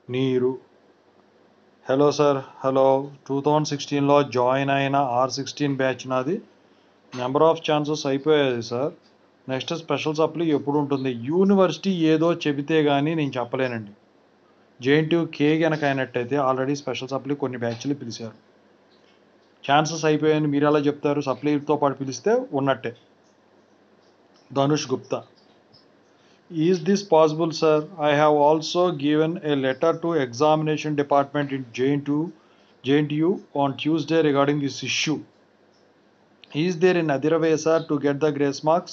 నీరు hello sir hello two thousand సిక్స్టీన్లో join అయిన ఆర్ సిక్స్టీన్ బ్యాచ్ నాది నెంబర్ ఆఫ్ ఛాన్సెస్ అయిపోయాయి సార్ నెక్స్ట్ స్పెషల్ సప్లీ ఎప్పుడు ఉంటుంది యూనివర్సిటీ ఏదో చెబితే కానీ నేను చెప్పలేనండి జేఎన్టీయూ కే కనుక అయినట్టయితే ఆల్రెడీ స్పెషల్ సప్లీ కొన్ని బ్యాచ్లు పిలిచారు ఛాన్సెస్ అయిపోయాయని మీరు ఎలా చెప్తారు సప్లీతో పాటు పిలిస్తే ఉన్నట్టే Dhanush Gupta is this possible sir I have also given a letter to examination department in JNTU JNTU on Tuesday regarding this issue is there in other way sir to get the grace marks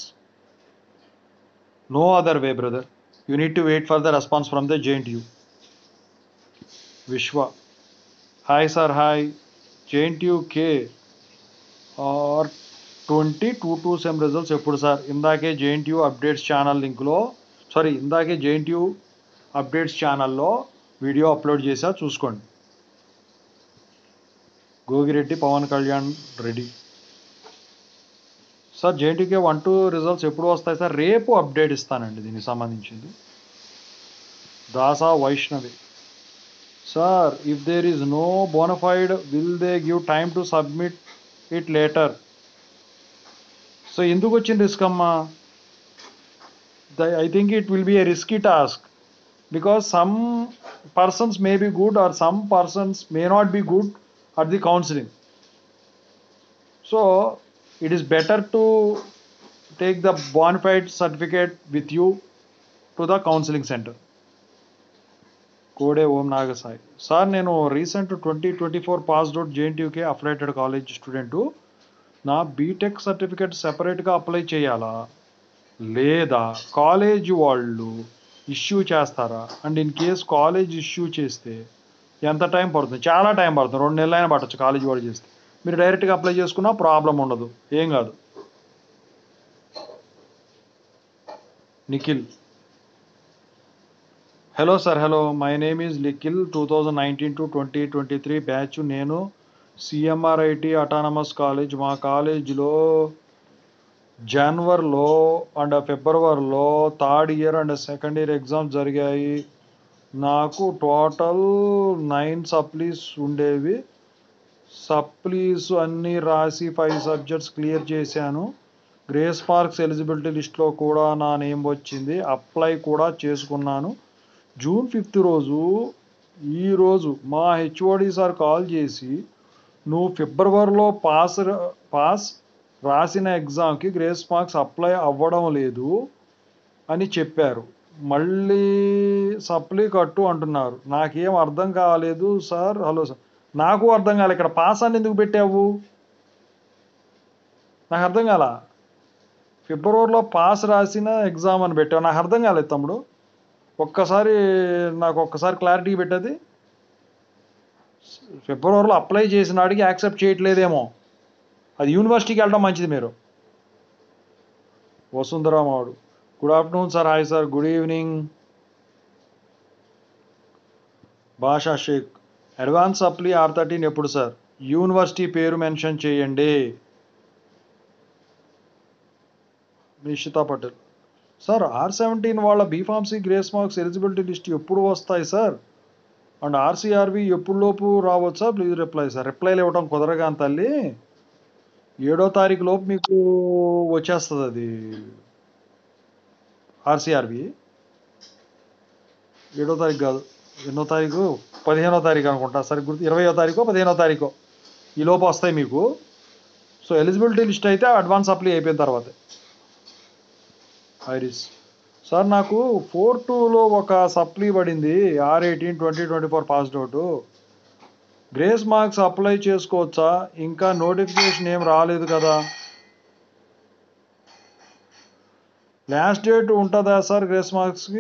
no other way brother you need to wait for the response from the JNTU Vishwa hi sir hi JNTU K R twenty two two sem results ఎప్పుడు sir ఇందాకే JNTU updates channel లింక్లో sorry ఇందాకే JNTU updates ఛానల్లో video upload చేసా చూసుకోండి Gogireddy Pawan Kalyan Reddy sir JNTUK one two results ఎప్పుడు వస్తాయి sir రేపు update ఇస్తానండి దీనికి సంబంధించింది Dasa Vaishnavi sir if there is no bonafide will they give time to submit it later so ఎందుకు వచ్చిన రిస్క్ అమ్మా I think it will be a risky task because some persons may be good or some persons may not be good at the counselling so it is better to take the bona fide certificate with you to the counseling center Kode Om Nagasai sir నేను recent twenty twenty four passed out JNTUK affiliated college student నా B Tech certificate సెపరేట్గా apply చేయాలా లేదా college వాళ్ళు issue చేస్తారా and in case college issue చేస్తే ఎంత time పడుతుంది చాలా టైం పడుతుంది రెండు నెలలు అయినా పట్టచ్చు కాలేజ్ వాళ్ళు చేస్తే మీరు డైరెక్ట్గా అప్లై చేసుకున్నా ప్రాబ్లం ఉండదు ఏం కాదు Nikhil hello sir hello my name is Nikhil two thousand nineteen to twenty twenty three batch నేను సిఎంఆర్ఐటి అటానమస్ కాలేజ్ మా కాలేజీలో జనవరిలో అండ్ ఫిబ్రవరిలో third year and second year exams జరిగాయి నాకు టోటల్ నైన్ సప్లీస్ ఉండేవి సప్లీస్ అన్నీ రాసి ఫైవ్ సబ్జెక్ట్స్ క్లియర్ చేశాను గ్రేస్ మార్క్స్ ఎలిజిబిలిటీ లిస్ట్లో కూడా నా నేమ్ వచ్చింది అప్లై కూడా చేసుకున్నాను జూన్ ఫిఫ్త్ రోజు ఈరోజు మా హెచ్ఓడి సార్ కాల్ చేసి నువ్వు ఫిబ్రవరిలో పాస్ పాస్ రాసిన ఎగ్జామ్కి గ్రేస్ మార్క్స్ అప్లై అవ్వడం లేదు అని చెప్పారు మళ్ళీ సప్లీ కట్టు అంటున్నారు నాకేం అర్థం కాలేదు సార్ హలో సార్ నాకు అర్థం కాలే ఇక్కడ పాస్ అని ఎందుకు పెట్టావు నాకు అర్థం కాల ఫిబ్రవరిలో పాస్ రాసిన ఎగ్జామ్ అని పెట్టావు నాకు అర్థం కాలేదు తమ్ముడు ఒక్కసారి నాకు ఒక్కసారి క్లారిటీ పెట్టది ఫిబ్రవరిలో అప్లై చేసిన వాడికి యాక్సెప్ట్ చేయట్లేదేమో అది యూనివర్సిటీకి వెళ్ళడం మంచిది మీరు వసుంధరామావుడు good afternoon sir hi sir good evening Basha Shaik advance supply R thirteen ఎప్పుడు సార్ యూనివర్సిటీ పేరు మెన్షన్ చేయండి Nishita Patel sir R seventeen వాళ్ళ B Pharmacy grace marks eligibility list ఎప్పుడు వస్తాయి సార్ అండ్ ఆర్సీఆర్వి ఎప్పుడులోపు రావచ్చా ప్లీజ్ రిప్లై సార్ రిప్లైలు ఇవ్వడం కుదరగా తల్లి ఏడో తారీఖు లోపు మీకు వచ్చేస్తుంది అది ఆర్సీఆర్వి ఏడో తారీఖు కాదు ఎన్నో తారీఖు పదిహేనో తారీఖు అనుకుంటా సరే గుర్తు ఇరవయో తారీఖు పదిహేనో తారీఖు ఈ లోపు వస్తాయి మీకు సో ఎలిజిబిలిటీ లిస్ట్ అయితే అడ్వాన్స్ అప్లై అయిపోయిన తర్వాత ఐరిస్ సార్ నాకు ఫోర్ టూలో ఒక సప్లీ పడింది R eighteen twenty twenty four passed out grace marks apply చేసుకోవచ్చా ఇంకా నోటిఫికేషన్ ఏం రాలేదు కదా లాస్ట్ డేట్ ఉంటుందా సార్ గ్రేస్ మార్క్స్కి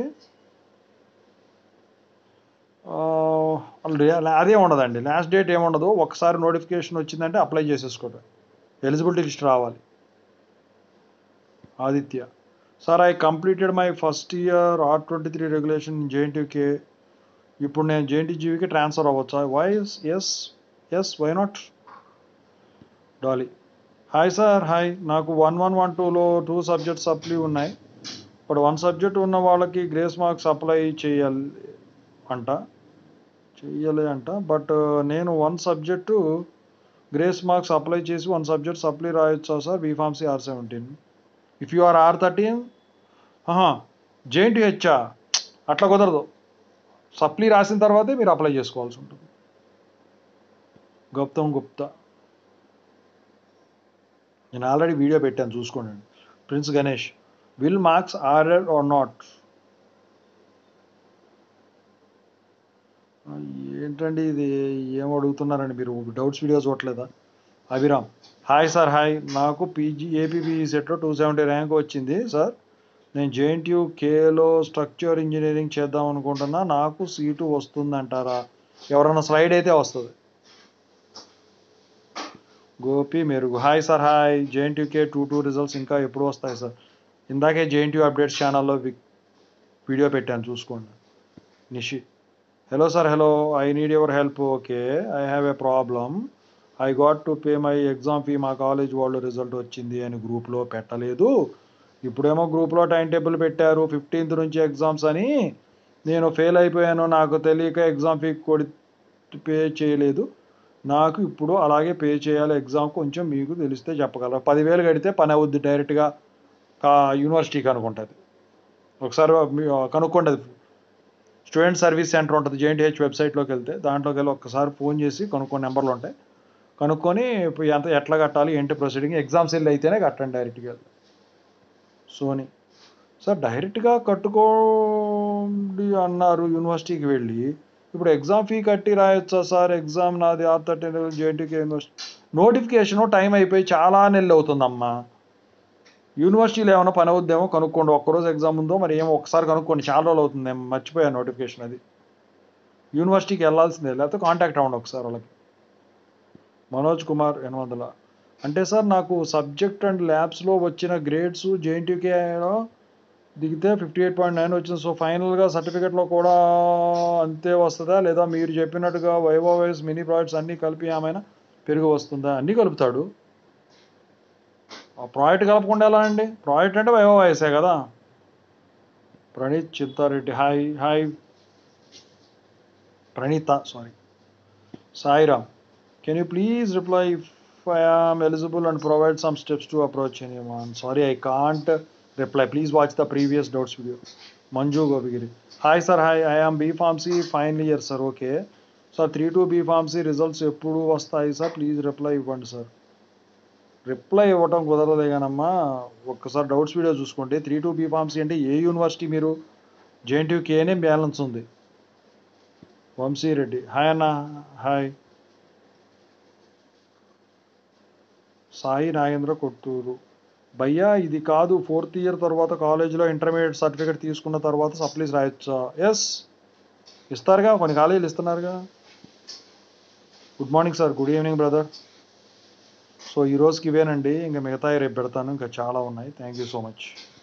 అదే ఉండదండి లాస్ట్ డేట్ ఏముండదు ఒకసారి నోటిఫికేషన్ వచ్చిందంటే అప్లై చేసేసుకోవడం ఎలిజిబిలిటీ లిస్ట్ రావాలి Aditya sir I completed my first year R twenty three regulation JNTK ఇప్పుడు నేను జేఎన్టీజీవికి ట్రాన్స్ఫర్ అవ్వచ్చా why yes yes why not Dolly hi sir hi నాకు వన్ వన్ వన్ టూలో టూ సబ్జెక్ట్స్ సప్లీ ఉన్నాయి ఇప్పుడు వన్ సబ్జెక్ట్ ఉన్న వాళ్ళకి గ్రేస్ మార్క్స్ అప్లై చేయాలి అంట చెయ్యలే అంట బట్ నేను one subject grace marks apply చేసి వన్ సబ్జెక్ట్ సప్లై రాయొచ్చా sir B Pharmacy R seventeen if you are R thirteen JNT హెచ్చా అట్లా కుదరదు సప్లీ రాసిన తర్వాతే మీరు అప్లై చేసుకోవాల్సి ఉంటుంది గౌతమ్ గుప్తా నేను ఆల్రెడీ వీడియో పెట్టాను చూసుకోండి Prince Ganesh will marks RR R not ఏంటండి ఇది ఏం అడుగుతున్నారండి మీరు డౌట్స్ వీడియో చూడలేదా అభిరామ్ హాయ్ సార్ హాయ్ నాకు పీజీ ఏపీపీఈ సెట్లో టూ సెవెంటీ ర్యాంక్ వచ్చింది సార్ నేను జేఎన్టీయూ కేలో స్ట్రక్చర్ ఇంజనీరింగ్ చేద్దాం అనుకుంటున్నా నాకు సీటు వస్తుందంటారా ఎవరన్నా స్లైడ్ అయితే వస్తుంది Gopi Merugu hi sir hi JNTUK two two results ఇంకా ఎప్పుడు వస్తాయి సార్ ఇందాకే జేఎన్టీయూ అప్డేట్స్ ఛానల్లో వీడియో పెట్టాను చూసుకోండి Nishi hello sir hello I need your help okay I have a problem I got to pay my exam fee మా కాలేజ్ వాళ్ళు result వచ్చింది అని గ్రూప్లో పెట్టలేదు ఇప్పుడేమో గ్రూప్లో టైం టేబుల్ పెట్టారు ఫిఫ్టీన్త్ నుంచి ఎగ్జామ్స్ అని నేను ఫెయిల్ అయిపోయాను నాకు తెలియక ఎగ్జామ్ ఫీ కొడి పే చేయలేదు నాకు ఇప్పుడు అలాగే పే చేయాలి ఎగ్జామ్ కొంచెం మీకు తెలిస్తే చెప్పగలరు పదివేలు కడితే పని అవుద్ది డైరెక్ట్గా కా యూనివర్సిటీకి అనుకుంటుంది ఒకసారి మీ- కనుక్కోండి అది స్టూడెంట్ సర్వీస్ సెంటర్ ఉంటుంది జేఎన్టీహెచ్ వెబ్సైట్లోకి వెళ్తే దాంట్లోకి వెళ్ళి ఒక్కసారి ఫోన్ చేసి కనుక్కొని నెంబర్లు ఉంటాయి కనుక్కొని ఇప్పుడు ఎంత ఎట్లా కట్టాలి ఏంటి ప్రొసీడింగ్ ఎగ్జామ్స్ వెళ్ళి అయితేనే కట్టండి డైరెక్ట్గా వెళ్ళి సోనీ సార్ డైరెక్ట్గా కట్టుకోండి అన్నారు యూనివర్సిటీకి వెళ్ళి ఇప్పుడు ఎగ్జామ్ ఫీ కట్టి రాయొచ్చా సార్ ఎగ్జామ్ నాది R thirty JNTK university notification time అయిపోయి చాలా నెలలు అవుతుందమ్మా యూనివర్సిటీలో ఏమైనా పని అవుద్దేమో కనుక్కోండి ఒక్కరోజు ఎగ్జామ్ ఉందో మరి ఏమో ఒకసారి కనుక్కోండి చాలా రోజులు అవుతుంది ఏమో మర్చిపోయాను నోటిఫికేషన్ అది యూనివర్సిటీకి వెళ్ళాల్సిందే లేకపోతే కాంటాక్ట్ అవ్వండి ఒకసారి వాళ్ళకి మనోజ్ కుమార్ ఎనిమిది వందల అంటే సార్ నాకు సబ్జెక్ట్ అండ్ ల్యాబ్స్లో వచ్చిన గ్రేడ్స్ జేఎన్టీకేలో దిగితే ఫిఫ్టీ ఎయిట్ పాయింట్ నైన్ వచ్చింది సో ఫైనల్గా సర్టిఫికేట్లో కూడా అంతే వస్తుందా లేదా మీరు చెప్పినట్టుగా వైవో వైస్ మినీ ప్రాజెక్ట్స్ అన్నీ కలిపి ఏమైనా పెరుగు వస్తుందా అన్నీ కలుపుతాడు ఆ ప్రాజెక్ట్ కలపకుండా ఎలా అండి ప్రాజెక్ట్ అంటే వైవో వైసే కదా Praneeth Chittareddy hi hi Praneetha sorry Sairam can you please reply if I am eligible and provide some steps to approach anyone sorry I can't reply please watch the previous doubts video Manju Gopigiri hi sir hi I am B pharmacy final year sir okay sir three two B pharmacy results ఎప్పుడు వస్తాయి sir please reply ఇవ్వండి sir reply ఇవ్వటం కుదరదే కానమ్మా ఒక్కసారి doubts video చూసుకోండి three two B pharmacy అంటే ఏ యూనివర్సిటీ మీరు జేఎన్టీయూ కేనే బ్యాలెన్స్ ఉంది వంశీ రెడ్డి హాయ్ అన్న హాయ్ సాయి నాగేంద్ర కొట్టూరు భయ్యా ఇది కాదు ఫోర్త్ ఇయర్ తర్వాత కాలేజీలో ఇంటర్మీడియట్ సర్టిఫికేట్ తీసుకున్న తర్వాత సప్లీస్ రాయొచ్చా ఎస్ ఇస్తారుగా కొన్ని కాలేజీలు ఇస్తున్నారుగా good morning sir good evening brother so ఈ రోజుకి ఇవేనండి ఇంకా మిగతా రేపు పెడతాను ఇంకా చాలా ఉన్నాయి థ్యాంక్ యూ సో మచ్